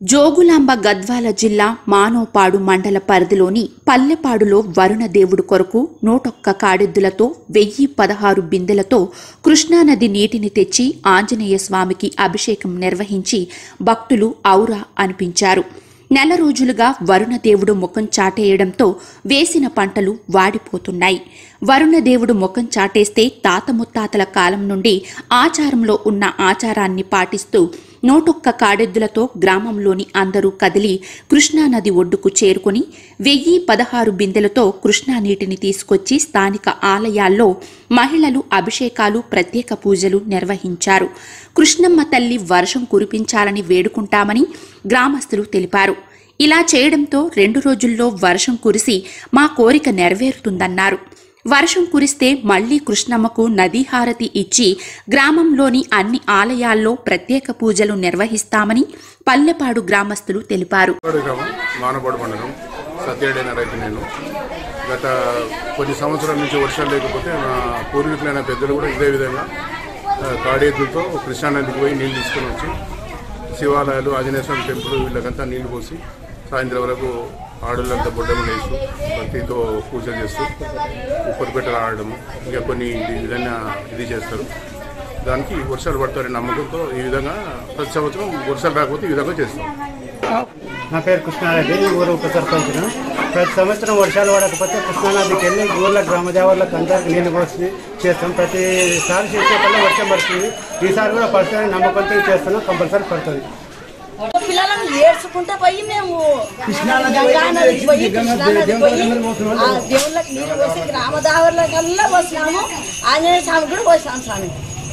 జోగులాంబ గద్వాల జిల్లా మానోపాడు మండల పరిధిలోని పల్లెపాడులో వరుణదేవుడు కొరకు నూటొక్క కాడెద్దులతో వెయ్యి పదహారు బిందెలతో కృష్ణానది నీటిని తెచ్చి ఆంజనేయ స్వామికి అభిషేకం నిర్వహించి భక్తులు ఔరా అనిపించారు నెల రోజులుగా వరుణదేవుడు ముఖం చాటేయడంతో వేసిన పంటలు వాడిపోతున్నాయి వరుణదేవుడు ముఖం చాటేస్తే తాత ముత్తాతల కాలం నుండి ఆచారంలో ఉన్న ఆచారాన్ని పాటిస్తూ నోటొక్క కాడెద్దులతో గ్రామంలోని అందరూ కదిలి కృష్ణానది ఒడ్డుకు చేరుకుని వెయ్యి పదహారు బిందెలతో కృష్ణా నీటిని తీసుకొచ్చి స్థానిక ఆలయాల్లో మహిళలు అభిషేకాలు ప్రత్యేక పూజలు నిర్వహించారు కృష్ణమ్మ తల్లి వర్షం కురిపించాలని వేడుకుంటామని గ్రామస్తులు తెలిపారు ఇలా చేయడంతో రెండు రోజుల్లో వర్షం కురిసి మా కోరిక నెరవేరుతుందన్నారు వర్షం కురిస్తే మళ్లీ కృష్ణమ్మకు నదీ హారతి ఇచ్చి గ్రామంలోని అన్ని ఆలయాల్లో ప్రత్యేక పూజలు నిర్వహిస్తామని పల్లెపాడు గ్రామస్తులు తెలిపారు పాడు గ్రామం మానపాడు మండలం సత్యేడైన రైతు నేను గత కొన్ని సంవత్సరాల నుంచి వర్షాలు లేకపోతే మా పూర్వీకులైన పెద్దలు కూడా ఇదే విధంగా ఆ, కాడేతులతో కృష్ణానదికి పోయి నీళ్ళు తీసుకొని వచ్చి శివాలయాలు ఆంజనేయ స్వామి టెంపుల్ వీళ్ళకంతా నీళ్లు పోసి సాయంత్రం వరకు ఆడోళ్ళంతా బొడ్డములు వేస్తూ భక్తితో పూజలు చేస్తూ ఉప్పటి పెట్టలు ఆడడం ఇంకా కొన్ని ఈ విధంగా ఇది చేస్తారు దానికి వర్షాలు పడతారనే నమ్మకంతో ఈ విధంగా ప్రతి సంవత్సరం వర్షాలు రాకపోతే ఈ విధంగా చేస్తాం నా పేరు కృష్ణారెడ్డి ఈ ఊరు ఉప సర్పంచ్ను ప్రతి సంవత్సరం వర్షాలు పడకపోతే కృష్ణానదికి వెళ్ళి ఊర్ల గ్రామ దేవాలకు అందరికి నీళ్లు పోసి చేస్తాం ప్రతిసారి చేసేటప్పుడు వర్షం పడుతుంది ఈసారి కూడా పడుతుంది నమ్మకంతో చేస్తున్నాం కంపల్సరీ పడుతుంది పిల్లలను ఏడ్చుకుంటా పోయి మేము గంగా నదికి పోయి కృష్ణానది పోయి ఆ దేవుళ్ళకి నీళ్ళు పోసి గ్రామ దావర్లకల్లా పోసినాము ఆంజనేయ స్వామి కూడా పోసినాం స్వామి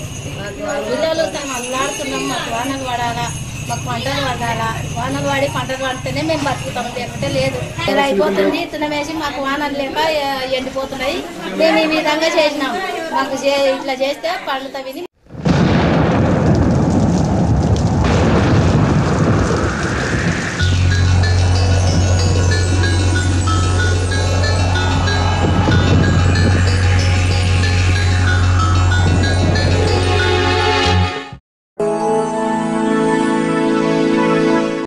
పిల్లలు తను అల్లాడుతున్నాం మాకు వానలు పడాలా మాకు పంటలు పడాలా వానలు పడి పంటలు పడితేనే మేము బతుకుతాం లేకుంటే లేదు ఇలా అయిపోతుంది ఇతను వేసి మాకు వానలు లేక ఎ- ఎండిపోతున్నాయి మేము ఈ విధంగా చేసినాం మాకు చే- ఇట్లా చేస్తే పండుతావిని